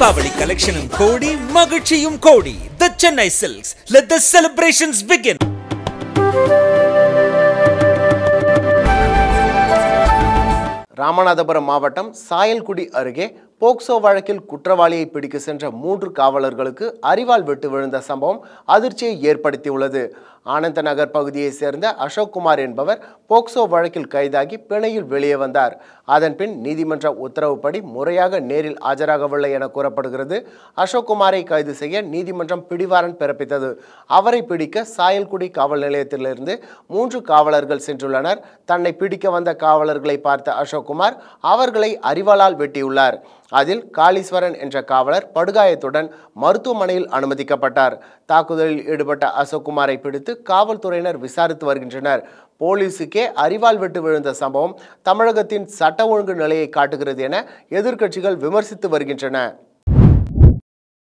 தீபாவளி கலெக்ஷனும் கோடி மகிழ்ச்சியும் கோடி the Chennai Silks let the celebrations begin Ramanathapuram மாவட்டம் சாயல்குடி அருகே போக்சோ வழக்கில் குற்றவாளியை பிடிக்க சென்ற மூன்று காவலர்களுக்கு அரிவாள் வெட்டு விழுந்த சம்பவம் அதிர்ச்சியை ஏற்படுத்தியுள்ளது ஆனந்த நகர் பகுதியைச் சேர்ந்த அசோக் குமார் என்பவர் போக்சோ வழக்கில் கைதாகி பிணையில் வெளியே வந்தார் அதன் பின் நீதிமன்ற உத்தரவுப்படி முறையாக நேரில் ஆஜராகவில்லை என கூறப்படுகிறது அசோக் குமாரை கைது செய்ய நீதிமன்றம் பிடிவாரண்ட் பிறப்பித்தது அவரை பிடிக்க சாயல்குடி காவல் நிலையத்திலிருந்து மூன்று காவலர்கள் சென்றுள்ளனர் தன்னை பிடிக்க வந்த காவலர்களை பார்த்த அசோக்குமார் அவர்களை அரிவாளால் வெட்டியுள்ளார் அதில் காளீஸ்வரன் என்ற காவலர் படுகாயத்துடன் மருத்துவமனையில் அனுமதிக்கப்பட்டார் தாக்குதலில் ஈடுபட்ட அசோக்குமாரை பிடித்து காவல்துறையினர் விசாரித்து வருகின்றனர் போலீசுக்கே அரிவாள் வெட்டு விழுந்த சம்பவம் தமிழகத்தின் சட்ட ஒழுங்கு நிலையை காட்டுகிறது என எதிர்க்கட்சிகள் விமர்சித்து வருகின்றன